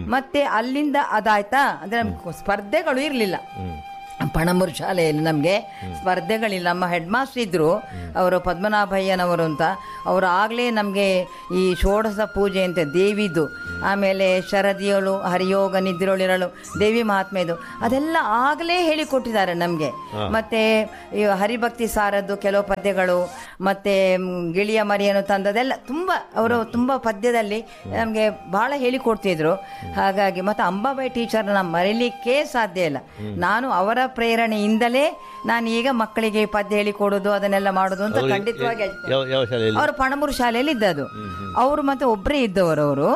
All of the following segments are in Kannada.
ಮತ್ತೆ ಅಲ್ಲಿಂದ ಅದಾಯ್ತಾ ಅಂದ್ರೆ ನಮ್ಗೆ ಸ್ಪರ್ಧೆಗಳು ಇರಲಿಲ್ಲ ಹ್ಮ್ ಪಣಂಬೂರು ಶಾಲೆಯಲ್ಲಿ ನಮಗೆ ಸ್ಪರ್ಧೆಗಳಿಲ್ಲ ನಮ್ಮ ಹೆಡ್ ಮಾಸ್ಟರ್ ಇದ್ರು ಅವರು ಪದ್ಮನಾಭಯ್ಯನವರು ಅಂತ ಅವರು ಆಗಲೇ ನಮಗೆ ಈ ಷೋಡಶ ಪೂಜೆ ಅಂತ ದೇವಿದು ಆಮೇಲೆ ಶರದಿಯಳು ಹರಿಯೋಗ ನಿದ್ರೊಳಿರಳು ದೇವಿ ಮಹಾತ್ಮೆದು ಅದೆಲ್ಲ ಆಗಲೇ ಹೇಳಿಕೊಟ್ಟಿದ್ದಾರೆ ನಮಗೆ ಮತ್ತೆ ಈ ಹರಿಭಕ್ತಿ ಸಾರದ್ದು ಕೆಲವು ಪದ್ಯಗಳು ಮತ್ತೆ ಮ್, ಗಿಳಿಯ ಮರಿಯನ್ನು ತಂದದೆಲ್ಲ ತುಂಬ ಅವರು ತುಂಬ ಪದ್ಯದಲ್ಲಿ ನಮಗೆ ಬಹಳ ಹೇಳಿಕೊಡ್ತಿದ್ರು ಹಾಗಾಗಿ ಮತ್ತೆ ಅಂಬಾಬಾಯಿ ಟೀಚರ್ನ ಮರೀಲಿಕ್ಕೆ ಸಾಧ್ಯ ಇಲ್ಲ ನಾನು ಅವರ ಪ್ರೇರಣೆಯಿಂದಲೇ ನಾನು ಈಗ ಮಕ್ಕಳಿಗೆ ಪದ್ಯ ಹೇಳಿಕೊಡೋದು ಅದನ್ನೆಲ್ಲ ಮಾಡೋದು ಅಂತ ಅವ್ರು ಖಂಡಿತವಾಗಿ ಹೇಳ್ತೇನೆ. ಯಾವ ಯಾವ ಶಾಲೆಯಲ್ಲಿ ಅವರು ಪಣಮೂರು ಶಾಲೆಯಲ್ಲಿ ಇದ್ದದು ಅವರು ಮತ್ತೆ ಒಬ್ಬರೇ ಇದ್ದವರು ಅವರು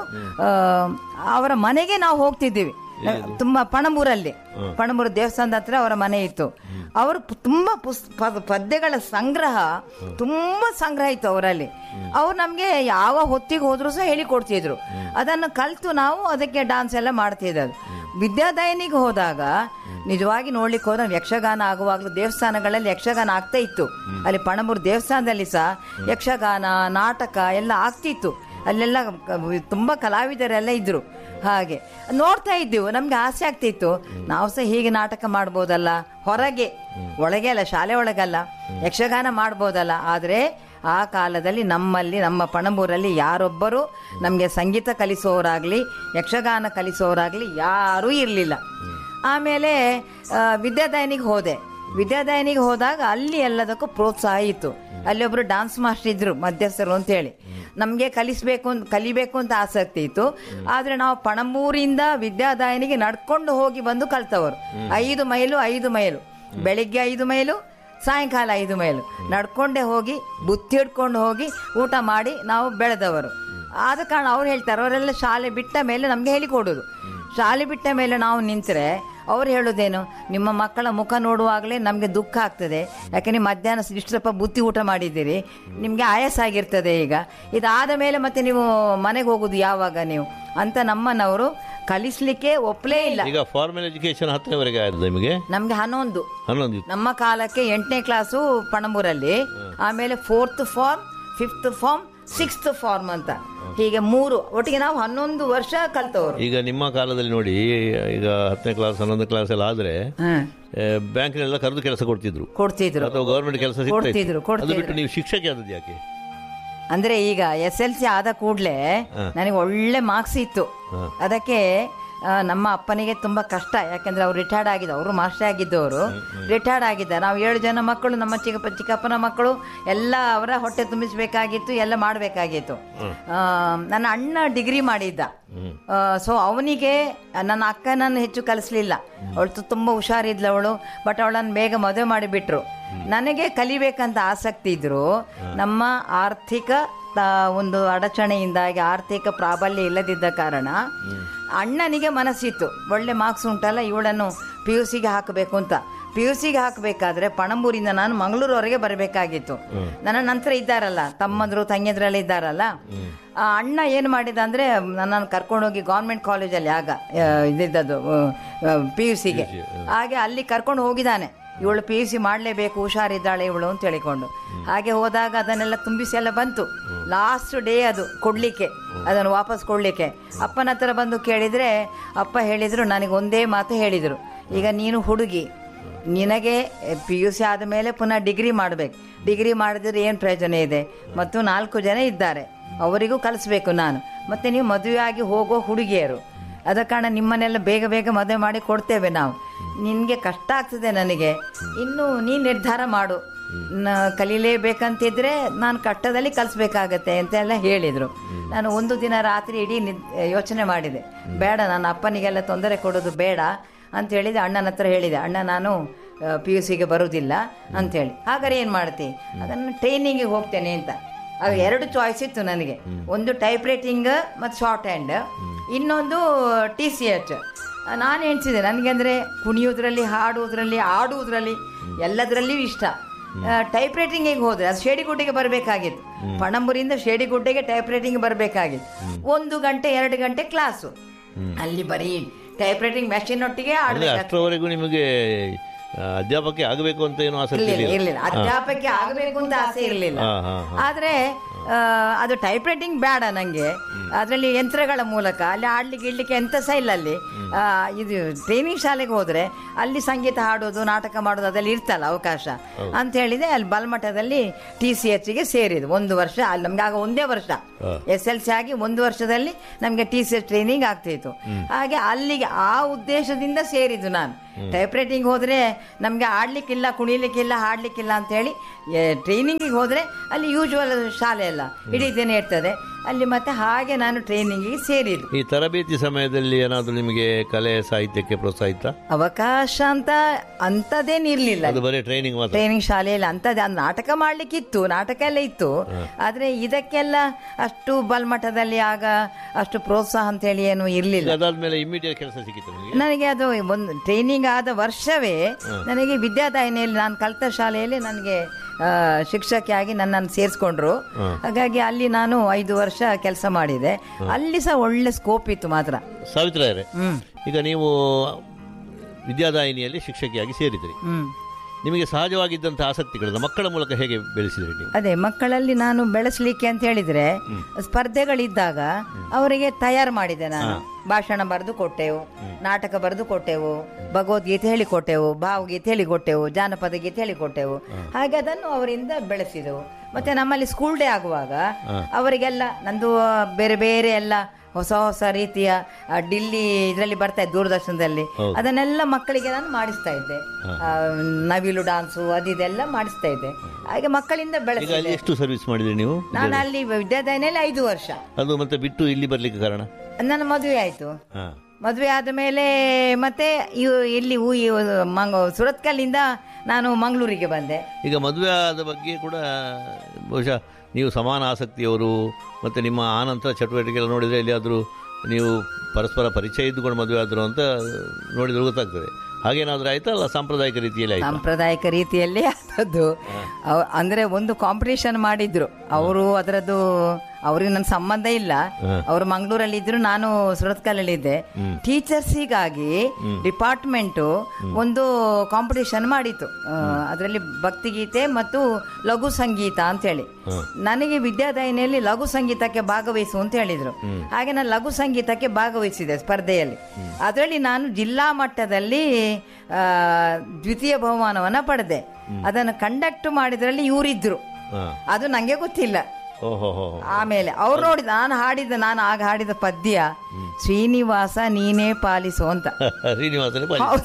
ಅವರ ಮನೆಗೆ ನಾವು ಹೋಗ್ತಿದ್ದೀವಿ ತುಂಬಾ ಪಣಮೂರಲ್ಲಿ ಪಣಮೂರು ದೇವಸ್ಥಾನದ ಹತ್ರ ಅವರ ಮನೆ ಇತ್ತು ಅವರು ಪು- ತುಂಬಾ ಪುಸ್ ಪ- ಪದ್ಯಗಳ ಸಂಗ್ರಹ ತುಂಬಾ ಸಂಗ್ರಹ ಇತ್ತು ಅವರಲ್ಲಿ ಅವ್ರು ನಮ್ಗೆ ಯಾವ ಹೊತ್ತಿಗೆ ಹೋದ್ರು ಸಹ ಹೇಳಿಕೊಡ್ತಿದ್ರು ಅದನ್ನು ಕಲ್ತು ನಾವು ಅದಕ್ಕೆ ಡಾನ್ಸ್ ಎಲ್ಲ ಮಾಡ್ತಿದ್ದದು ವಿದ್ಯಾದಾಯನಿಗೆ ಹೋದಾಗ ನಿಜವಾಗಿ ನೋಡ್ಲಿಕ್ಕೆ ಹೋದ್ರೆ ಯಕ್ಷಗಾನ ಆಗುವಾಗಲೂ ದೇವಸ್ಥಾನಗಳಲ್ಲಿ ಯಕ್ಷಗಾನ ಆಗ್ತಾ ಇತ್ತು ಅಲ್ಲಿ ಪಣಮೂರು ದೇವಸ್ಥಾನದಲ್ಲಿ ಸಹ ಯಕ್ಷಗಾನ ನಾಟಕ ಎಲ್ಲ ಆಗ್ತಿತ್ತು ಅಲ್ಲೆಲ್ಲ ಕ- ತುಂಬಾ ಕಲಾವಿದರೆಲ್ಲ ಇದ್ರು ಹಾಗೆ ನೋಡ್ತಾ ಇದ್ದೆವು ನಮ್ಗೆ ಆಸೆ ಆಗ್ತಿತ್ತು ನಾವು ಸಹ ಹೀಗೆ ನಾಟಕ ಮಾಡ್ಬೋದಲ್ಲ ಹೊರಗೆ ಒಳಗೆ ಅಲ್ಲ ಶಾಲೆ ಒಳಗಲ್ಲ ಯಕ್ಷಗಾನ ಮಾಡ್ಬೋದಲ್ಲ ಆದರೆ ಆ ಕಾಲದಲ್ಲಿ ನಮ್ಮಲ್ಲಿ ನಮ್ಮ ಪಣಂಬೂರಲ್ಲಿ ಯಾರೊಬ್ಬರು ನಮಗೆ ಸಂಗೀತ ಕಲಿಸೋರಾಗ್ಲಿ ಯಕ್ಷಗಾನ ಕಲಿಸೋರಾಗ್ಲಿ ಯಾರೂ ಇರಲಿಲ್ಲ ಆಮೇಲೆ ಆ, ವಿದ್ಯಾದಾಯನಿಗೆ ಹೋದೆ ವಿದ್ಯಾದಾಯನಿಗೆ ಹೋದಾಗ ಅಲ್ಲಿ ಎಲ್ಲದಕ್ಕೂ ಪ್ರೋತ್ಸಾಹ ಇತ್ತು ಅಲ್ಲಿ ಒಬ್ರು ಡಾನ್ಸ್ ಮಾಸ್ಟರ್ ಇದ್ರು ಮಧ್ಯಸ್ಥರು ಅಂತೇಳಿ ನಮಗೆ ಕಲಿಸ್ಬೇಕು ಅಂತ ಕಲಿಬೇಕು ಅಂತ ಆಸಕ್ತಿ ಇತ್ತು ಆದ್ರೆ ನಾವು ಪಣಂಬೂರಿಂದ ವಿದ್ಯಾದಾಯನಿಗೆ ನಡ್ಕೊಂಡು ಹೋಗಿ ಬಂದು ಕಲ್ತವರು ಐದು ಮೈಲು ಐದು ಮೈಲು ಬೆಳಿಗ್ಗೆ ಐದು ಮೈಲು ಸಾಯಂಕಾಲ ಐದು ಮೈಲು ನಡ್ಕೊಂಡೇ ಹೋಗಿ ಬುತ್ತಿ ಹಿಡ್ಕೊಂಡು ಹೋಗಿ ಊಟ ಮಾಡಿ ನಾವು ಬೆಳೆದವರು ಆದ ಕಾರಣ ಅವ್ರು ಹೇಳ್ತಾರೆ ಅವರೆಲ್ಲ ಶಾಲೆ ಬಿಟ್ಟ ಮೇಲೆ ನಮಗೆ ಹೇಳಿಕೊಡೋದು ಶಾಲೆ ಬಿಟ್ಟ ಮೇಲೆ ನಾವು ನಿಂತರೆ ಅವ್ರು ಹೇಳೋದೇನು ನಿಮ್ಮ ಮಕ್ಕಳ ಮುಖ ನೋಡುವಾಗಲೇ ನಮಗೆ ದುಃಖ ಆಗ್ತದೆ ಯಾಕೆ ನೀವು ಮಧ್ಯಾಹ್ನ ಇಷ್ಟು ಸ್ವಲ್ಪ ಬುತ್ತಿ ಊಟ ಮಾಡಿದ್ದೀರಿ ನಿಮಗೆ ಆಯಾಸ ಆಗಿರ್ತದೆ ಈಗ ಇದಾದ ಮೇಲೆ ಮತ್ತೆ ನೀವು ಮನೆಗೆ ಹೋಗೋದು ಯಾವಾಗ ನೀವು ಅಂತ ನಮ್ಮನವರು ಕಲಿಸ್ಲಿಕ್ಕೆ ಒಪ್ಪಲೇ ಇಲ್ಲ ಈಗ ಫಾರ್ಮಲ್ ಎಜುಕೇಶನ್ ಹತ್ತನೇವರೆಗೆ ಆಯ್ತು ನಿಮಗೆ ನಮ್ಗೆ ಹನ್ನೊಂದು ಹನ್ನೊಂದು ಇತ್ತು. ನಮ್ಮ ಕಾಲಕ್ಕೆ ಎಂಟನೇ ಕ್ಲಾಸು ಪಣಂಬೂರಲ್ಲಿ ಆಮೇಲೆ fourth form fifth form sixth form ಅಂತ ಹೀಗೆ ಮೂರು ಒಟ್ಟಿಗೆ ನಾವು ಹನ್ನೊಂದು ವರ್ಷ ಕಲ್ತವರು ಈಗ ನಿಮ್ಮ ಕಾಲದಲ್ಲಿ ನೋಡಿ ಈಗ ಹತ್ತನೇ ಕ್ಲಾಸ್ ಹನ್ನೊಂದನೇ ಕ್ಲಾಸ್ ಎಲ್ಲ ಆದ್ರೆ ಹ್ಮ್. ಬ್ಯಾಂಕಿನೆಲ್ಲ ಕರೆದು ಕೆಲಸ ಕೊಡ್ತಿದ್ರು ಕೊಡ್ತಿದ್ರು ಅಥವಾ ಗವರ್ಮೆಂಟ್ ಕೆಲಸ ಸಿಗ್ತಾ ಕೊಡ್ತಿದ್ರು, ಇತ್ತು. ಅದು ಕೊಡ್ತಿದ್ರು. ಬಿಟ್ಟು ನೀವು ಶಿಕ್ಷಕಿ ಆದದ್ದು ಯಾಕೆ ಅಂದ್ರೆ ಈಗ ಎಸ್ ಎಲ್ ಸಿ ಆದ ಕೂಡಲೇ ನನಗೆ ಒಳ್ಳೆ ಮಾರ್ಕ್ಸ್ ಇತ್ತು ಅದಕ್ಕೆ ಆ, ನಮ್ಮ ಅಪ್ಪನಿಗೆ ತುಂಬಾ ಕಷ್ಟ ಯಾಕಂದ್ರೆ ಅವ್ರು ರಿಟೈರ್ಡ್ ಆಗಿದ್ದು ಅವರು ಮಾಸ್ಟರ್ ಆಗಿದ್ದವರು ರಿಟೈರ್ಡ್ ಆಗಿದ್ದ ನಾವು ಏಳು ಜನ ಮಕ್ಕಳು ನಮ್ಮ ಚಿಕ್ಕಪ್ಪ ಚಿಕ್ಕಪ್ಪನ ಮಕ್ಕಳು ಎಲ್ಲ ಅವರ ಹೊಟ್ಟೆ ತುಂಬಿಸ್ಬೇಕಾಗಿತ್ತು ಎಲ್ಲ ಮಾಡಬೇಕಾಗಿತ್ತು ನನ್ನ ಅಣ್ಣ ಡಿಗ್ರಿ ಮಾಡಿದ್ದ ಸೊ ಅವನಿಗೆ ನನ್ನ ಅಕ್ಕನನ್ನು ಹೆಚ್ಚು ಕಲಿಸ್ಲಿಲ್ಲ ಅವಳು ತುಂಬಾ ಹುಷಾರಿದ್ಲು ಅವಳು ಬಟ್ ಅವಳನ್ನು ಬೇಗ ಮದುವೆ ಮಾಡಿಬಿಟ್ರು ನನಗೆ ಕಲಿಬೇಕಂತ ಆಸಕ್ತಿ ಇದ್ರು ನಮ್ಮ ಆರ್ಥಿಕ ತ- ಒಂದು ಅಡಚಣೆಯಿಂದಾಗಿ ಆರ್ಥಿಕ ಪ್ರಾಬಲ್ಯ ಇಲ್ಲದಿದ್ದ ಕಾರಣ ಅಣ್ಣನಿಗೆ ಮನಸ್ಸಿತ್ತು ಒಳ್ಳೆ ಮಾರ್ಕ್ಸ್ ಉಂಟಲ್ಲ ಇವಳನ್ನು ಪಿ ಯು ಸಿಗೆ ಹಾಕಬೇಕು ಅಂತ ಪಿ ಯು ಸಿಗೆ ಹಾಕಬೇಕಾದ್ರೆ ಪಣಂಬೂರಿಂದ ನಾನು ಮಂಗಳೂರವರೆಗೆ ಬರಬೇಕಾಗಿತ್ತು ನನ್ನ ನಂತರ ಇದ್ದಾರಲ್ಲ ತಮ್ಮಂದ್ರು ತಂಗಿದ್ರೆಲ್ಲ ಇದ್ದಾರಲ್ಲ ಆ ಅಣ್ಣ ಏನು ಮಾಡಿದ ಅಂದ್ರೆ ನನ್ನನ್ನು ಕರ್ಕೊಂಡೋಗಿ ಗೌರ್ಮೆಂಟ್ ಕಾಲೇಜಲ್ಲಿ ಆಗ ಆ, ಇದಿದ್ದದ್ದು ಪಿ ಯು ಸಿಗೆ ಹಾಗೆ ಅಲ್ಲಿ ಕರ್ಕೊಂಡು ಹೋಗಿದ್ದಾನೆ ಇವಳು ಪಿ ಯು ಸಿ ಮಾಡಲೇಬೇಕು ಹುಷಾರಿದ್ದಾಳೆ ಇವಳು ಅಂತ ಹೇಳಿಕೊಂಡು ಹಾಗೆ ಹೋದಾಗ ಅದನ್ನೆಲ್ಲ ತುಂಬಿಸಿ ಎಲ್ಲ ಬಂತು ಲಾಸ್ಟ್ ಡೇ ಅದು ಕೊಡ್ಲಿಕ್ಕೆ ಅದನ್ನು ವಾಪಸ್ ಕೊಡ್ಲಿಕ್ಕೆ ಅಪ್ಪನ ಹತ್ರ ಬಂದು ಕೇಳಿದ್ರೆ ಅಪ್ಪ ಹೇಳಿದ್ರು ನನಗೆ ಒಂದೇ ಮಾತು ಹೇಳಿದರು ಈಗ ನೀನು ಹುಡುಗಿ ನಿನಗೆ ಪಿ ಯು ಸಿ ಆದಮೇಲೆ ಪುನಃ ಡಿಗ್ರಿ ಮಾಡಬೇಕು ಡಿಗ್ರಿ ಮಾಡಿದ್ರೆ ಏನು ಪ್ರಯೋಜನ ಇದೆ ಮತ್ತು ನಾಲ್ಕು ಜನ ಇದ್ದಾರೆ ಅವರಿಗೂ ಕಲಿಸ್ಬೇಕು ನಾನು ಮತ್ತೆ ನೀವು ಮದುವೆಯಾಗಿ ಹೋಗೋ ಹುಡುಗಿಯರು ಅದ ಕಾರಣ ನಿಮ್ಮನ್ನೆಲ್ಲ ಬೇಗ ಬೇಗ ಮದುವೆ ಮಾಡಿ ಕೊಡ್ತೇವೆ ನಾವು ನಿನಗೆ ಕಷ್ಟ ಆಗ್ತದೆ ನನಗೆ ಇನ್ನು ನೀ ನಿರ್ಧಾರ ಮಾಡು ನ ಕಲೀಲೇಬೇಕಂತಿದ್ರೆ ನಾನು ಕಟ್ಟದಲ್ಲಿ ಕಲಿಸ್ಬೇಕಾಗತ್ತೆ ಅಂತೆಲ್ಲ ಹೇಳಿದರು ನಾನು ಒಂದು ದಿನ ರಾತ್ರಿ ಇಡೀ ನಿದ್ ಯೋಚನೆ ಮಾಡಿದೆ ಬೇಡ ನನ್ನ ಅಪ್ಪನಿಗೆಲ್ಲ ತೊಂದರೆ ಕೊಡೋದು ಬೇಡ ಅಂತ ಹೇಳಿದೆ ಅಣ್ಣನ ಹತ್ರ ಹೇಳಿದೆ ಅಣ್ಣ ನಾನು ಪಿ ಯು ಸಿಗೆ ಬರುವುದಿಲ್ಲ ಅಂಥೇಳಿ ಹಾಗಾದ್ರೆ ಏನು ಮಾಡ್ತಿ ಅದನ್ನು ಟ್ರೈನಿಂಗಿಗೆ ಹೋಗ್ತೇನೆ ಅಂತ ಆಗ ಎರಡು ಚಾಯ್ಸ್ ಇತ್ತು ನನಗೆ ಒಂದು ಟೈಪ್ ರೈಟಿಂಗ್ ಮತ್ತು ಶಾರ್ಟ್ ಹ್ಯಾಂಡ್ ಇನ್ನೊಂದು ಟಿ ಸಿ ಎಚ್ ನಾನು ಎಣಿಸಿದೆ ನನಗೆ ಅಂದರೆ ಕುಣಿಯೋದ್ರಲ್ಲಿ ಹಾಡುವುದರಲ್ಲಿ ಆಡುವುದರಲ್ಲಿ ಎಲ್ಲದರಲ್ಲಿಯೂ ಇಷ್ಟ ಟೈಪ್ ರೈಟಿಂಗಿಗೆ ಹೋದ್ರೆ ಅದು ಶೇಡಿಗುಡ್ಡೆಗೆ ಬರಬೇಕಾಗಿತ್ತು ಪಣಂಬೂರಿಂದ ಶೇಡಿಗುಡ್ಡೆಗೆ ಟೈಪ್ ರೈಟಿಂಗ್ ಬರಬೇಕಾಗಿತ್ತು ಒಂದು ಗಂಟೆ ಎರಡು ಗಂಟೆ ಕ್ಲಾಸು ಅಲ್ಲಿ ಬರೀ ಟೈಪ್ ರೈಟಿಂಗ್ ಮೆಷಿನ್ ಒಟ್ಟಿಗೆ ಅಂದ್ರೆ ಆಡ್ಬೇಕು ಅಷ್ಟರವರೆಗೂ ನಿಮಗೆ ಆ, ಅಧ್ಯಾಪಕಿ ಆಗಬೇಕು ಅಂತ ಏನು ಆಸಕ್ತಿ ಇರ್ಲಿಲ್ಲ ಇರಲಿಲ್ಲ ಇರ್ಲಿಲ್ಲ ಅಧ್ಯಾಪಕಿ ಆಗಬೇಕು ಅಂತ ಆಸೆ ಇರಲಿಲ್ಲ ಹಾ, ಹಾ, ಆದ್ರೆ ಆ, ಅದು ಟೈಪ್ ರೈಟಿಂಗ್ ಬೇಡ ನನಗೆ ಅದರಲ್ಲಿ ಯಂತ್ರಗಳ ಮೂಲಕ ಅಲ್ಲಿ ಆಡ್ಲಿಕ್ಕೆ ಇಡ್ಲಿಕ್ಕೆ ಎಂತ ಸಹ ಇಲ್ಲ ಅಲ್ಲಿ ಆ, ಇದು ಟ್ರೈನಿಂಗ್ ಶಾಲೆಗೆ ಹೋದ್ರೆ ಅಲ್ಲಿ ಸಂಗೀತ ಹಾಡೋದು ನಾಟಕ ಮಾಡೋದು ಅದೆಲ್ಲ ಇರ್ತಲ್ಲ ಅವಕಾಶ ಅಂತ ಹೇಳಿದೆ ಅಲ್ಲಿ ಬಲ್ಮಠದಲ್ಲಿ ಟಿ ಸಿ ಎಚ್ಗೆ ಸೇರಿದ್ದು ಒಂದು ವರ್ಷ ಅಲ್ಲಿ ನಮ್ಗೆ ಆಗ ಒಂದೇ ವರ್ಷ ಎಸ್ ಎಲ್ ಸಿ ಆಗಿ ಒಂದು ವರ್ಷದಲ್ಲಿ ನಮಗೆ ಟಿ ಸಿ ಎಚ್ ಟ್ರೈನಿಂಗ್ ಆಗ್ತಿತ್ತು ಹಾಗೆ ಅಲ್ಲಿಗೆ ಆ ಉದ್ದೇಶದಿಂದ ಸೇರಿದ್ದು ನಾನು ಟೈಪ್ ರೈಟಿಂಗ್ ಹೋದ್ರೆ ನಮಗೆ ಆಡ್ಲಿಕ್ಕಿಲ್ಲ ಕುಣಿಲಿಕ್ಕಿಲ್ಲ ಹಾಡ್ಲಿಕ್ಕಿಲ್ಲ ಅಂತ ಹೇಳಿ ಟ್ರೈನಿಂಗಿಗೆ ಹೋದ್ರೆ ಅಲ್ಲಿ ಯೂಶುವಲ್ ಶಾಲೆ ಎಲ್ಲ ಇಡೀ ದಿನ ಇರ್ತದೆ ಅಲ್ಲಿ ಮತ್ತೆ ಹಾಗೆ ನಾನು ಟ್ರೈನಿಂಗಿಗೆ ಸೇರಿದ್ದು ಈ ತರಬೇತಿ ಸಮಯದಲ್ಲಿ ಏನಾದರೂ ನಿಮಗೆ ಕಲೆ ಸಾಹಿತ್ಯಕ್ಕೆ ಪ್ರೋತ್ಸಾಹ ಇತ್ತಾ ಅವಕಾಶ ಅಂತ ಅಂಥದ್ದೇನಿರ್ಲಿಲ್ಲ ಅದು ಬರೀ ಟ್ರೈನಿಂಗ್ ಮಾತ್ರ ಟ್ರೈನಿಂಗ್ ಶಾಲೆಯಲ್ಲಿ ಅಂಥದ್ದು ಅದು ನಾಟಕ ಮಾಡ್ಲಿಕ್ಕಿತ್ತು ನಾಟಕ ಎಲ್ಲ ಇತ್ತು ಆದ್ರೆ ಇದಕ್ಕೆಲ್ಲ ಅಷ್ಟು ಬಲ್ಮಠದಲ್ಲಿ ಆಗ ಅಷ್ಟು ಪ್ರೋತ್ಸಾಹ ಅಂತ ಹೇಳಿ ಏನು ಇರ್ಲಿಲ್ಲ ಅದಾದ್ಮೇಲೆ ಇಮಿಡಿಯೇಟ್ ಕೆಲಸ ಸಿಕ್ಕಿತ್ತು ನಿಮಗೆ ನನಗೆ ಅದು ಒಂದು ಟ್ರೈನಿಂಗ್ ಆದ ವರ್ಷವೇ ನನಗೆ ವಿದ್ಯಾದಾಯಿನಿಯಲ್ಲಿ ನಾನು ಕಲಿತ ಶಾಲೆಯಲ್ಲಿ ನನಗೆ ಆ, ಶಿಕ್ಷಕಿಯಾಗಿ ನನ್ನನ್ನು ಸೇರಿಸ್ಕೊಂಡ್ರು ಹಾಗಾಗಿ ಅಲ್ಲಿ ನಾನು ಐದು ವರ್ಷ ಕೆಲಸ ಮಾಡಿದೆ ಅಲ್ಲಿ ಸಹ ಒಳ್ಳೆ ಸ್ಕೋಪ್ ಇತ್ತು ಮಾತ್ರ ಸಾವಿತ್ರಾಯರೇ ಹ್ಮ್ ಈಗ ನೀವು ವಿದ್ಯಾದಾಯಿನಿಯಲ್ಲಿ ಶಿಕ್ಷಕಿಯಾಗಿ ಸೇರಿದ್ರಿ ಹ್ಮ್ ನಿಮಗೆ ಸಹಜವಾಗಿದ್ದಂಥ ಆಸಕ್ತಿಗಳನ್ನು ಮಕ್ಕಳ ಮೂಲಕ ಹೇಗೆ ಬೆಳೆಸಿದ್ರಿ ನೀವು ಅದೇ ಮಕ್ಕಳಲ್ಲಿ ನಾನು ಬೆಳೆಸಲಿಕ್ಕೆ ಅಂತ ಹೇಳಿದ್ರೆ ಸ್ಪರ್ಧೆಗಳಿದ್ದಾಗ ಅವರಿಗೆ ತಯಾರು ಮಾಡಿದೆ ನಾನು ಭಾಷಣ ಬರೆದು ಕೊಟ್ಟೆವು ನಾಟಕ ಬರೆದು ಕೊಟ್ಟೆವು ಭಗವದ್ಗೀತೆ ಹೇಳಿಕೊಟ್ಟೆವು ಭಾವಗೀತೆ ಹೇಳಿಕೊಟ್ಟೆವು ಜಾನಪದ ಗೀತೆ ಹೇಳಿಕೊಟ್ಟೆವು ಹಾಗೆ ಅದನ್ನು ಅವರಿಂದ ಬೆಳೆಸಿದೆವು ಮತ್ತೆ ನಮ್ಮಲ್ಲಿ ಸ್ಕೂಲ್ ಡೇ ಆಗುವಾಗ ಅವರಿಗೆಲ್ಲ ನಂದು ಬೇರೆ ಬೇರೆ ಎಲ್ಲ ಹೊಸ ಹೊಸ ರೀತಿಯ ಆ, ಡಿಲ್ಲಿ ಇದರಲ್ಲಿ ಬರ್ತಾ ಇತ್ತು ದೂರದರ್ಶನದಲ್ಲಿ ಅದನ್ನೆಲ್ಲ ಮಕ್ಕಳಿಗೆ ನಾನು ಮಾಡಿಸ್ತಾ ಇದ್ದೆ ಆ, ನವಿಲು ಡಾನ್ಸು ಅದಿದೆಲ್ಲ ಮಾಡಿಸ್ತಾ ಇದ್ದೆ ಹಾಗೆ ಮಕ್ಕಳಿಂದ ಈಗ ಬೆಳೆಸಿದೆ ಅಲ್ಲಿ ಎಷ್ಟು ಸರ್ವಿಸ್ ಮಾಡಿದ್ರಿ ನೀವು ನಾನು ಅಲ್ಲಿ ವಿದ್ಯಾದಾಯನಲ್ಲಿ ಐದು ವರ್ಷ ಅದು ಮತ್ತೆ ಬಿಟ್ಟು ಇಲ್ಲಿ ಬರ್ಲಿಕ್ಕೆ ಕಾರಣ ನನ್ನ ಮದುವೆ ಆಯ್ತು ಹಾ ಮದುವೆ ಆದ ಮೇಲೆ ಮತ್ತೆ ಇವು- ಇಲ್ಲಿ ಊ- ಇವು ಮಂಗ ಸುರತ್ಕಲ್ಲಿಂದ ನಾನು ಮಂಗಳೂರಿಗೆ ಬಂದೆ ಈಗ ಮದುವೆ ಆದ ಬಗ್ಗೆ ಕೂಡ ಬಹುಶಃ ನೀವು ಸಮಾನ ಆಸಕ್ತಿಯವರು ಮತ್ತು ನಿಮ್ಮ ಆನಂತರ ಚಟುವಟಿಕೆ ಎಲ್ಲ ನೋಡಿದರೆ ಎಲ್ಲಿಯಾದರೂ ನೀವು ಪರಸ್ಪರ ಪರಿಚಯ ಇದ್ದುಕೊಂಡು ಮದುವೆ ಆದರು ಅಂತ ನೋಡಿದ್ರೆ ಗೊತ್ತಾಗ್ತದೆ ಹಾಗೇನಾದರೂ ಆಯ್ತಾ ಅಲ್ಲ ಸಾಂಪ್ರದಾಯಿಕ ರೀತಿಯಲ್ಲಿ ಆಯ್ತಾ ಸಾಂಪ್ರದಾಯಿಕ ರೀತಿಯಲ್ಲಿ ಆದದ್ದು ಅವ್- ಅಂದ್ರೆ ಒಂದು ಕಾಂಪಿಟೇಷನ್ ಮಾಡಿದ್ರು ಅವರು ಅದರದ್ದು ಅವ್ರಿಗೆ ನನ್ನ ಸಂಬಂಧ ಇಲ್ಲ ಅವರು ಮಂಗಳೂರಲ್ಲಿ ಇದ್ರು ನಾನು ಸುರತ್ಕಲ್ಲಲ್ಲಿ ಇದ್ದೆ ಟೀಚರ್ಸಿಗಾಗಿ ಡಿಪಾರ್ಟ್ಮೆಂಟ್ ಒಂದು ಕಾಂಪಿಟೇಷನ್ ಮಾಡಿತ್ತು ಅದರಲ್ಲಿ ಭಕ್ತಿಗೀತೆ ಮತ್ತು ಲಘು ಸಂಗೀತ ಅಂತ ಹೇಳಿ ನನಗೆ ವಿದ್ಯಾದಾಯಿನಿಯಲ್ಲಿ ಲಘು ಸಂಗೀತಕ್ಕೆ ಭಾಗವಹಿಸು ಅಂತ ಹೇಳಿದ್ರು ಹಾಗೆ ನಾನು ಲಘು ಸಂಗೀತಕ್ಕೆ ಭಾಗವಹಿಸಿದೆ ಸ್ಪರ್ಧೆಯಲ್ಲಿ ಅದರಲ್ಲಿ ನಾನು ಜಿಲ್ಲಾ ಮಟ್ಟದಲ್ಲಿ ಆ, ದ್ವಿತೀಯ ಬಹುಮಾನವನ್ನ ಪಡೆದೆ ಅದನ್ನು ಕಂಡಕ್ಟ್ ಮಾಡಿದ್ರಲ್ಲಿ ಇವರಿದ್ರು ಹಾಂ ಅದು ನಂಗೆ ಗೊತ್ತಿಲ್ಲ ಓಹೋ ಹೋ ಆಮೇಲೆ ಅವ್ರು ನೋಡಿದ ನಾನು ಹಾಡಿದ ನಾನು ಆಗ ಹಾಡಿದ ಪದ್ಯ ಶ್ರೀನಿವಾಸ ನೀನೇ ಪಾಲಿಸು ಅಂತ ಶ್ರೀನಿವಾಸನೇ ಪಾಲಿ ಹೌದು.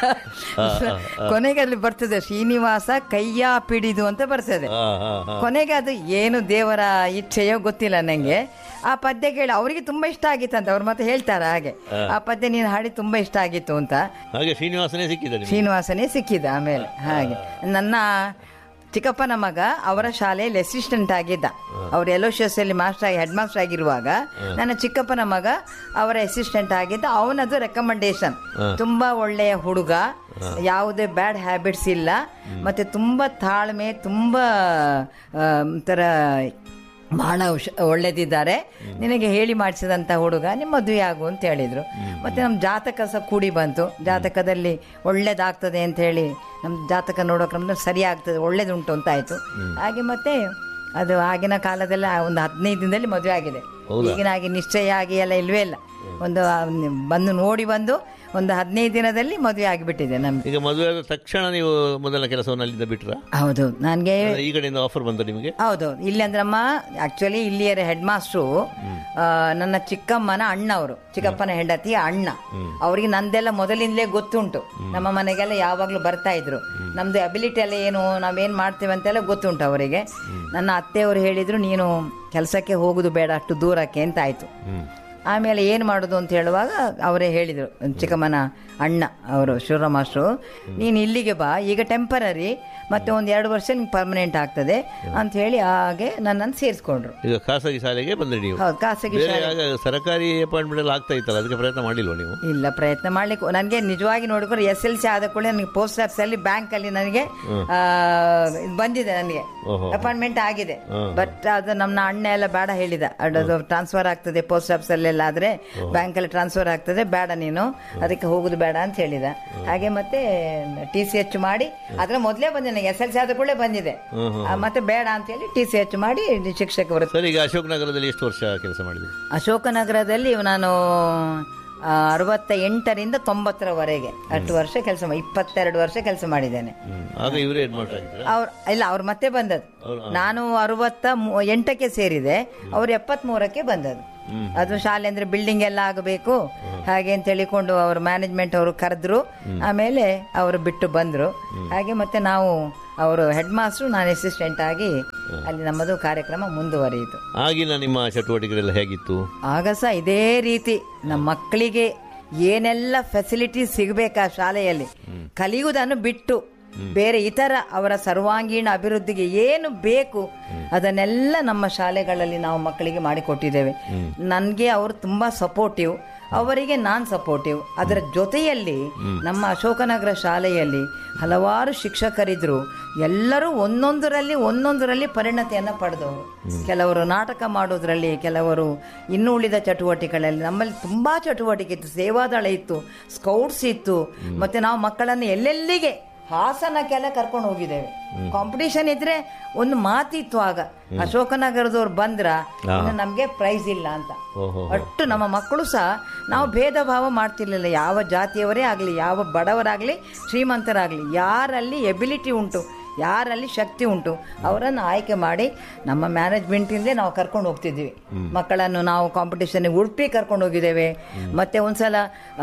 ಕೊನೆಗೆ ಅಲ್ಲಿ ಬರ್ತದೆ ಶ್ರೀನಿವಾಸ ಕೈಯ ಪಿಡಿದು ಅಂತ ಬರ್ತದೆ ಹಾಂ ಹಾಂ ಹಾಂ ಕೊನೆಗೆ ಅದು ಏನು ದೇವರ ಇಚ್ಛೆಯೋ ಗೊತ್ತಿಲ್ಲ ನಂಗೆ ಆ ಪದ್ಯ ಕೇಳಿ ಅವರಿಗೆ ತುಂಬಾ ಇಷ್ಟ ಆಗಿತ್ತಂತ ಅವ್ರು ಮತ್ತೆ ಹೇಳ್ತಾರೆ ಹಾಗೆ ಆ ಪದ್ಯ ನೀನು ಹಾಡಿ ತುಂಬಾ ಇಷ್ಟ ಆಗಿತ್ತು ಅಂತ ಹಾಗೆ ಶ್ರೀನಿವಾಸನೇ ಸಿಕ್ಕಿದೆ ನಿಮಗೆ ಶ್ರೀನಿವಾಸನೇ ಸಿಕ್ಕಿದ ಆಮೇಲೆ ಹಾಗೆ ನನ್ನ ಚಿಕ್ಕಪ್ಪನ ಮಗ ಅವರ ಶಾಲೆಯಲ್ಲಿ ಅಸಿಸ್ಟೆಂಟ್ ಆಗಿದ್ದ ಅವ್ರು ಎಲೋಶಿಯಸ್ ಅಲ್ಲಿ ಮಾಸ್ಟರ್ ಆಗಿ ಹೆಡ್ ಮಾಸ್ಟರ್ ಆಗಿರುವಾಗ ನನ್ನ ಚಿಕ್ಕಪ್ಪನ ಮಗ ಅವರ ಅಸಿಸ್ಟೆಂಟ್ ಆಗಿದ್ದ ಅವನದು ರೆಕಮೆಂಡೇಶನ್ ತುಂಬಾ ಒಳ್ಳೆಯ ಹುಡುಗ ಯಾವುದೇ ಬ್ಯಾಡ್ ಹ್ಯಾಬಿಟ್ಸ್ ಇಲ್ಲ ಮತ್ತೆ ತುಂಬಾ ತಾಳ್ಮೆ ತುಂಬಾ ಆ, ಒಂಥರ ಬಹಳ ಹುಷ- ಒಳ್ಳೆದಿದ್ದಾರೆ ನಿನಗೆ ಹೇಳಿ ಮಾಡಿಸಿದಂತ ಹುಡುಗ ನಿಮ್ಮ ಮದುವೆ ಆಗು ಅಂತ ಹೇಳಿದ್ರು ಮತ್ತೆ ನಮ್ಮ ಜಾತಕ ಸಹ ಕೂಡಿ ಬಂತು ಜಾತಕದಲ್ಲಿ ಒಳ್ಳೇದಾಗ್ತದೆ ಅಂತ ಹೇಳಿ ನಮ್ಮ ಜಾತಕ ನೋಡೋಕೆ ನಮ್ದು ಸರಿ ಆಗ್ತದೆ ಒಳ್ಳೇದುಂಟು ಅಂತ ಆಯ್ತು ಹಾಗೆ ಮತ್ತೆ ಅದು ಆಗಿನ ಕಾಲದಲ್ಲಿ ಆ ಒಂದು ಹದಿನೈದು ದಿನದಲ್ಲಿ ಮದುವೆ ಆಗಿದೆ ಈಗಿನ ಹಾಗೆ ನಿಶ್ಚಯ ಆಗಿ ಎಲ್ಲ ಇಲ್ವೇ ಇಲ್ಲ ಒಂದು ಆ, ಬಂದು ನೋಡಿ ಬಂದು ಒಂದು ಹದಿನೈದು ದಿನದಲ್ಲಿ ಮದುವೆ ಆಗಿಬಿಟ್ಟಿದೆ ನಮ್ಗೆ ಈಗ ಮದುವೆ ಆದ ತಕ್ಷಣ ನೀವು ಮೊದಲ ಕೆಲಸವನ್ನು ಅಲ್ಲಿಂದ ಬಿಟ್ರಾ ಹೌದು ನನಗೆ ಈ ಕಡೆಯಿಂದ ಆಫರ್ ಬಂತ ನಿಮಗೆ ಹೌದೌದು ಇಲ್ಲಿ ಅಂದ್ರಮ್ಮ ಆಕ್ಚುಲಿ ಇಲ್ಲಿಯರ ಹೆಡ್ ಮಾಸ್ಟ್ರು ನನ್ನ ಚಿಕ್ಕಮ್ಮನ ಅಣ್ಣ ಅವರು ಚಿಕ್ಕಪ್ಪನ ಹೆಂಡತಿ ಅಣ್ಣ ಅವ್ರಿಗೆ ನಂದೆಲ್ಲ ಮೊದಲಿಂದಲೇ ಗೊತ್ತುಂಟು ನಮ್ಮ ಮನೆಗೆಲ್ಲ ಯಾವಾಗ್ಲೂ ಬರ್ತಾ ಇದ್ರು ನಮ್ದು ಅಬಿಲಿಟಿ ಎಲ್ಲ ಏನು ನಾವೇನ್ ಮಾಡ್ತೇವೆ ಅಂತೆಲ್ಲ ಗೊತ್ತುಂಟು ಅವರಿಗೆ ನನ್ನ ಅತ್ತೆಯವರು ಹೇಳಿದ್ರು ನೀನು ಕೆಲಸಕ್ಕೆ ಹೋಗುದು ಬೇಡ ಅಷ್ಟು ದೂರಕ್ಕೆ ಅಂತ ಆಯ್ತು ಆಮೇಲೆ ಏನು ಮಾಡೋದು ಅಂತ ಹೇಳುವಾಗ ಅವರೇ ಹೇಳಿದರು ಚಿಕ್ಕಮ್ಮನ ಅಣ್ಣ ಅವರು ಶಿವರಾಮ ಮಾಸ್ಟ್ರು ನೀನು ಇಲ್ಲಿಗೆ ಬಾ ಈಗ ಟೆಂಪರರಿ ಮತ್ತೆ ಒಂದು ಎರಡು ವರ್ಷ ನಿಂಗೆ ಪರ್ಮನೆಂಟ್ ಆಗ್ತದೆ ಅಂತ ಹೇಳಿ ಹಾಗೆ ನನ್ನನ್ನು ಸೇರಿಸ್ಕೊಂಡ್ರು ಈಗ ಖಾಸಗಿ ಶಾಲೆಗೆ ಬಂದ್ರಿ ನೀವು ಹೌದು ಖಾಸಗಿ ಬೇರೆ ಆಗ ಸರ್ಕಾರಿ ಅಪಾಯಿಂಟ್ಮೆಂಟ್ ಎಲ್ಲ ಆಗ್ತಾ ಇತ್ತಲ್ಲ ಅದಕ್ಕೆ ಪ್ರಯತ್ನ ಮಾಡಿಲ್ವಾ ನೀವು ಇಲ್ಲ ಪ್ರಯತ್ನ ಮಾಡ್ಲಿಕ್ಕೆ ನನಗೆ ನಿಜವಾಗಿ ನೋಡಿಕೊಂಡು ಎಸ್ ಎಲ್ ಸಿ ಆದ ಕೂಡ ನನಗೆ ಪೋಸ್ಟ್ ಆಫೀಸ್ ಅಲ್ಲಿ ಬ್ಯಾಂಕ್ ಅಲ್ಲಿ ನನಗೆ ಆ, ಇದ್ ಬಂದಿದೆ ನನಗೆ ಓಹೋ. ಅಪಾಯಿಂಟ್ಮೆಂಟ್ ಆಗಿದೆ ಬಟ್ ಅದು ನಮ್ಮ ಅಣ್ಣ ಎಲ್ಲ ಬೇಡ ಹೇಳಿದ ಅದು ಟ್ರಾನ್ಸ್ಫರ್ ಆಗ್ತದೆ ಪೋಸ್ಟ್ ಆಫೀಸ್ ಅಲ್ಲೆಲ್ಲ ಬ್ಯಾಂಕಲ್ಲೆಲ್ಲ ಆದ್ರೆ ಬ್ಯಾಂಕಲ್ಲಿ ಟ್ರಾನ್ಸ್ಫರ್ ಆಗ್ತದೆ ಬೇಡ ನೀನು ಅದಕ್ಕೆ ಹೋಗುದು ಬೇಡ ಅಂತ ಹೇಳಿದ ಹಾಗೆ ಮತ್ತೆ ಟಿ ಸಿ ಎಚ್ ಮಾಡಿ ಅದ್ರ ಮೊದಲೇ ಬಂದಿದೆ ಎಸ್ ಎಲ್ ಸಿ ಆದ ಕೂಡಲೇ ಬಂದಿದೆ ಆ, ಮತ್ತೆ ಬೇಡ ಅಂತ ಹೇಳಿ ಟಿ ಸಿ ಎಚ್ ಮಾಡಿ ಶಿಕ್ಷಕ ವೃತ್ತಿ ಸರ್ ಈಗ ಅಶೋಕ್ ನಗರದಲ್ಲಿ ಎಷ್ಟು ವರ್ಷ ಕೆಲಸ ಮಾಡಿದ್ರಿ ಅಶೋಕನಗರದಲ್ಲಿ ನಾನು ಆ, ಅರವತ್ತ ಎಂಟರಿಂದ ತೊಂಬತ್ತರವರೆಗೆ ಅಷ್ಟು ವರ್ಷ ಕೆಲಸ ಮಾಡಿ ಇಪ್ಪತ್ತೆರಡು ವರ್ಷ ಕೆಲಸ ಮಾಡಿದ್ದೇನೆ ಹ್ಮ್. ಆಗ ಇವರೇ ಹೆಡ್ ಮಾಡ್ತಾ ಇದ್ರ ಅವ್ರ ಇಲ್ಲ ಅವ್ರು ಮತ್ತೆ ಬಂದದ್ದು ಅವ್ರು- ನಾನು ಅರವತ್ತ ಮೂ- ಎಂಟಕ್ಕೆ ಸೇರಿದೆ ಅವ್ರು ಎಪ್ಪತ್ತ್ ಮೂರಕ್ಕೆ ಬಂದದ್ದು ಅದು ಶಾಲೆ ಅಂದ್ರೆ ಬಿಲ್ಡಿಂಗ್ ಎಲ್ಲ ಆಗಬೇಕು ಹಾಗೆ ಅಂತ ಹೇಳಿಕೊಂಡು ಅವ್ರ ಮ್ಯಾನೇಜ್ಮೆಂಟ್ ಅವರು ಕರೆದ್ರು ಆಮೇಲೆ ಅವರು ಬಿಟ್ಟು ಬಂದ್ರು ಹಾಗೆ ಮತ್ತೆ ನಾವು ಅವರು ಹೆಡ್ ಮಾಸ್ಟ್ರು ನಾನು ಅಸಿಸ್ಟೆಂಟ್ ಆಗಿ ಅಲ್ಲಿ ನಮ್ಮದು ಕಾರ್ಯಕ್ರಮ ಮುಂದುವರಿಯಿತು ಆಗಿನ ನಿಮ್ಮ ಚಟುವಟಿಕೆಗಳೆಲ್ಲ ಹೇಗಿತ್ತು ಆಗ ಸಹ ಇದೇ ರೀತಿ ನಮ್ಮ ಮಕ್ಕಳಿಗೆ ಏನೆಲ್ಲ ಫೆಸಿಲಿಟಿ ಸಿಗಬೇಕಾ ಶಾಲೆಯಲ್ಲಿ ಕಲಿಯುವುದನ್ನು ಬಿಟ್ಟು ಬೇರೆ ಇತರ ಅವರ ಸರ್ವಾಂಗೀಣ ಅಭಿವೃದ್ಧಿಗೆ ಏನು ಬೇಕು ಅದನ್ನೆಲ್ಲ ನಮ್ಮ ಶಾಲೆಗಳಲ್ಲಿ ನಾವು ಮಕ್ಕಳಿಗೆ ಮಾಡಿಕೊಟ್ಟಿದ್ದೇವೆ ನನಗೆ ಅವರು ತುಂಬಾ ಸಪೋರ್ಟಿವ್ ಅವರಿಗೆ ನಾನ್ ಸಪೋರ್ಟಿವ್ ಅದರ ಜೊತೆಯಲ್ಲಿ ನಮ್ಮ ಅಶೋಕನಗರ ಶಾಲೆಯಲ್ಲಿ ಹಲವಾರು ಶಿಕ್ಷಕರಿದ್ರು ಎಲ್ಲರೂ ಒಂದೊಂದರಲ್ಲಿ ಒಂದೊಂದರಲ್ಲಿ ಪರಿಣತಿಯನ್ನು ಪಡೆದವರು ಕೆಲವರು ನಾಟಕ ಮಾಡೋದ್ರಲ್ಲಿ ಕೆಲವರು ಇನ್ನು ಉಳಿದ ಚಟುವಟಿಕೆಗಳಲ್ಲಿ ನಮ್ಮಲ್ಲಿ ತುಂಬಾ ಚಟುವಟಿಕೆ ಇತ್ತು ಸೇವಾದಳ ಇತ್ತು ಸ್ಕೌಟ್ಸ್ ಇತ್ತು ಮತ್ತೆ ನಾವು ಮಕ್ಕಳನ್ನು ಎಲ್ಲೆಲ್ಲಿಗೆ ಹಾಸನಕ್ಕೆಲ್ಲ ಕರ್ಕೊಂಡು ಹೋಗಿದ್ದೇವೆ ಕಾಂಪಿಟೇಷನ್ ಇದ್ರೆ ಒಂದು ಮಾತಿತ್ತು ಆಗ ಅಶೋಕನಗರದವ್ರು ಬಂದ್ರ ಇನ್ನು ನಮ್ಗೆ ಪ್ರೈಸ್ ಇಲ್ಲ ಅಂತ ಓಹೋ ಅಷ್ಟು ನಮ್ಮ ಮಕ್ಕಳು ಸಹ ನಾವು ಭೇದ ಭಾವ ಮಾಡ್ತಿರ್ಲಿಲ್ಲ ಯಾವ ಜಾತಿಯವರೇ ಆಗಲಿ ಯಾವ ಬಡವರಾಗಲಿ ಶ್ರೀಮಂತರಾಗಲಿ ಯಾರಲ್ಲಿ ಎಬಿಲಿಟಿ ಉಂಟು ಯಾರಲ್ಲಿ ಶಕ್ತಿ ಉಂಟು ಅವರನ್ನು ಆಯ್ಕೆ ಮಾಡಿ ನಮ್ಮ ಮ್ಯಾನೇಜ್ಮೆಂಟಿಂದಲೇ ನಾವು ಕರ್ಕೊಂಡು ಹೋಗ್ತಿದ್ವಿ ಮಕ್ಕಳನ್ನು ನಾವು ಕಾಂಪಿಟೇಷನ್ ಉಡುಪಿ ಕರ್ಕೊಂಡು ಹೋಗಿದ್ದೇವೆ ಮತ್ತೆ ಒಂದ್ಸಲ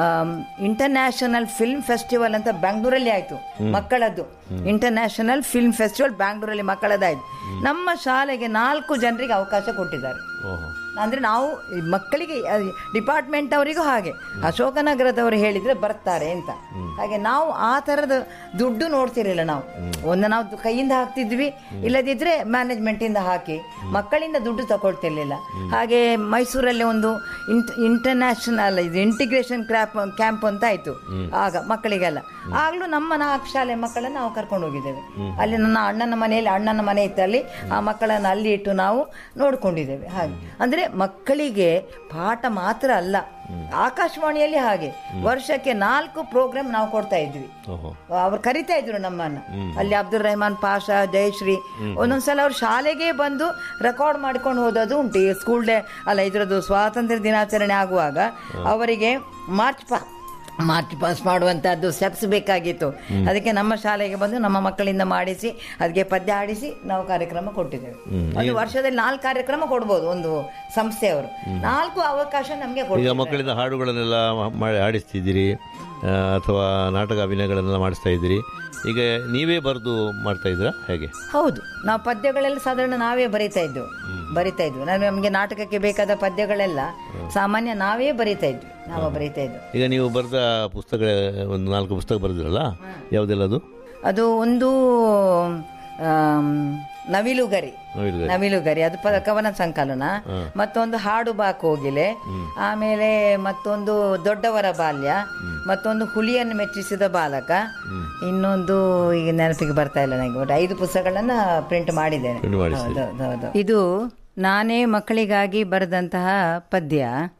ಇಂಟರ್ನ್ಯಾಷನಲ್ ಫಿಲ್ಮ್ ಫೆಸ್ಟಿವಲ್ ಅಂತ ಬೆಂಗಳೂರಲ್ಲಿ ಆಯ್ತು ಮಕ್ಕಳದ್ದು ಇಂಟರ್ನ್ಯಾಷನಲ್ ಫಿಲ್ಮ್ ಫೆಸ್ಟಿವಲ್ ಬ್ಯಾಂಗ್ಳೂರಲ್ಲಿ ಮಕ್ಕಳದಾಯ್ತು ನಮ್ಮ ಶಾಲೆಗೆ ನಾಲ್ಕು ಜನರಿಗೆ ಅವಕಾಶ ಕೊಟ್ಟಿದ್ದಾರೆ ಓಹೋ ಅಂದ್ರೆ ನಾವು ಈ ಮಕ್ಕಳಿಗೆ ಡಿಪಾರ್ಟ್ಮೆಂಟ್ ಅವರಿಗೂ ಹಾಗೆ ಅಶೋಕನಗರದವರು ಹೇಳಿದ್ರೆ ಬರ್ತಾರೆ ಅಂತ ಹಾಗೆ ನಾವು ಆ ತರದ ದುಡ್ಡು ನೋಡ್ತಿರ್ಲಿಲ್ಲ ನಾವು ಒಂದು ನಾವು ದು- ಕೈಯಿಂದ ಹಾಕ್ತಿದ್ವಿ ಇಲ್ಲದಿದ್ರೆ ಮ್ಯಾನೇಜ್ಮೆಂಟ್ ಇಂದ ಹಾಕಿ ಮಕ್ಕಳಿಂದ ದುಡ್ಡು ತಗೊಳ್ತಿರ್ಲಿಲ್ಲ ಹಾಗೆ ಮೈಸೂರಲ್ಲಿ ಒಂದು ಇಂಟರ್ನ್ಯಾಷನಲ್ ಇದು ಇಂಟಿಗ್ರೇಷನ್ ಕ್ರಾಪ್ ಕ್ಯಾಂಪ್ ಅಂತ ಆಯ್ತು ಆಗ ಮಕ್ಕಳಿಗೆಲ್ಲ ಆಗ್ಲೂ ನಮ್ಮ ನಾಲ್ಕು ಶಾಲೆ ಮಕ್ಕಳನ್ನು ನಾವು ಕರ್ಕೊಂಡು ಹೋಗಿದ್ದೇವೆ ಅಲ್ಲಿ ನನ್ನ ಅಣ್ಣನ ಮನೆಯಲ್ಲಿ ಅಣ್ಣನ ಮನೆ ಇತ್ತು ಅಲ್ಲಿ ಆ ಮಕ್ಕಳನ್ನು ಅಲ್ಲಿ ಇಟ್ಟು ನಾವು ನೋಡ್ಕೊಂಡಿದ್ದೇವೆ ಹಾಗೆ ಅಂದ್ರೆ ಮಕ್ಕಳಿಗೆ ಪಾಠ ಮಾತ್ರ ಅಲ್ಲ ಆಕಾಶವಾಣಿಯಲ್ಲಿ ಹಾಗೆ ವರ್ಷಕ್ಕೆ ನಾಲ್ಕು ಪ್ರೋಗ್ರಾಮ್ ನಾವು ಕೊಡ್ತಾ ಇದ್ವಿ ಓಹೋ ಅವ್ರು ಕರಿತಾ ಇದ್ರು ನಮ್ಮನ್ನ ಅಲ್ಲಿ ಅಬ್ದುಲ್ ರೆಹಮಾನ್ ಪಾಷಾ ಜಯಶ್ರೀ ಒಂದೊಂದ್ಸಲ ಅವ್ರು ಶಾಲೆಗೆ ಬಂದು ರೆಕಾರ್ಡ್ ಮಾಡ್ಕೊಂಡು ಹೋದದು ಉಂಟು ಈ ಸ್ಕೂಲ್ ಡೇ ಅಲ್ಲ ಇದ್ರದ್ದು ಸ್ವಾತಂತ್ರ್ಯ ದಿನಾಚರಣೆ ಆಗುವಾಗ ಅವರಿಗೆ ಮಾರ್ಚ್ ಪಾ ಮಾರ್ಚ್ ಪಾಸ್ ಮಾಡುವಂತಹದ್ದು ಸ್ಟೆಪ್ಸ್ ಬೇಕಾಗಿತ್ತು ಅದಕ್ಕೆ ನಮ್ಮ ಶಾಲೆಗೆ ಬಂದು ನಮ್ಮ ಮಕ್ಕಳಿಂದ ಮಾಡಿಸಿ ಅದಕ್ಕೆ ಪದ್ಯ ಹಾಡಿಸಿ ನಾವು ಕಾರ್ಯಕ್ರಮ ಕೊಟ್ಟಿದ್ದೇವೆ ಒಂದು ವರ್ಷದಲ್ಲಿ ನಾಲ್ಕು ಕಾರ್ಯಕ್ರಮ ಕೊಡ್ಬೋದು ಒಂದು ಸಂಸ್ಥೆಯವರು ನಾಲ್ಕು ಅವಕಾಶ ನಮಗೆ ಈಗ ಕೊಡ್ತಾರೆ ಮಕ್ಕಳಿಂದ ಹಾಡುಗಳನ್ನೆಲ್ಲ ಮಾಡಿ ಆಡಿಸ್ತಿದ್ದೀರಿ ಆ, ಅಥವಾ ನಾಟಕ ಅಭಿನಯಗಳನ್ನೆಲ್ಲ ಮಾಡಿಸ್ತಾ ಇದ್ದೀರಿ ಈಗ ನೀವೇ ಬರೆದು ಮಾಡ್ತಾ ಇದ್ದೀರಾ ಹೇಗೆ ಹೌದು ನಾವು ಪದ್ಯಗಳೆಲ್ಲ ಸಾಧಾರಣ ನಾವೇ ಬರಿತಾ ಇದ್ವು ಬರಿತಾ ಇದ್ವು ನಾನು ನಮಗೆ ನಾಟಕಕ್ಕೆ ಬೇಕಾದ ಪದ್ಯಗಳೆಲ್ಲ ಸಾಮಾನ್ಯ ನಾವೇ ಬರಿತಾ ಇದ್ವಿ ನಾವು ಬರಿತಾ ಇದ್ವು ಈಗ ನೀವು ಬರೆದ ಪುಸ್ತಕ ಒಂದು ನಾಲ್ಕು ಪುಸ್ತಕ ಬರೆದಿರಲ್ಲ ಯಾವುದೆಲ್ಲ ಅದು ಅದು ಒಂದು ಆಮ್, ನವಿಲುಗರಿ ನವಿಲುಗರಿ. ನವಿಲುಗರಿ ಅದು ಪ- ಕವನ ಸಂಕಲನ ಮತ್ತೊಂದು ಹಾಡು ಬಾ ಕೋಗಿಲೆ ಆಮೇಲೆ ಮತ್ತೊಂದು ದೊಡ್ಡವರ ಬಾಲ್ಯ ಮತ್ತೊಂದು ಹುಲಿಯನ್ನು ಮೆಚ್ಚಿಸಿದ ಬಾಲಕ ಇನ್ನೊಂದು ಈಗ ನೆನಪಿಗೆ ಬರ್ತಾ ಇಲ್ಲ ನನಗೆ ಒಟ್ಟು ಐದು ಪುಸ್ತಕಗಳನ್ನ ಪ್ರಿಂಟ್ ಮಾಡಿದ್ದೇನೆ ಪ್ರಿಂಟ್ ಮಾಡಿಸಿ ಹೌದು, ಹೌದು, ಹೌದು. ಇದು ನಾನೇ ಮಕ್ಕಳಿಗಾಗಿ ಬರೆದಂತಹ ಪದ್ಯ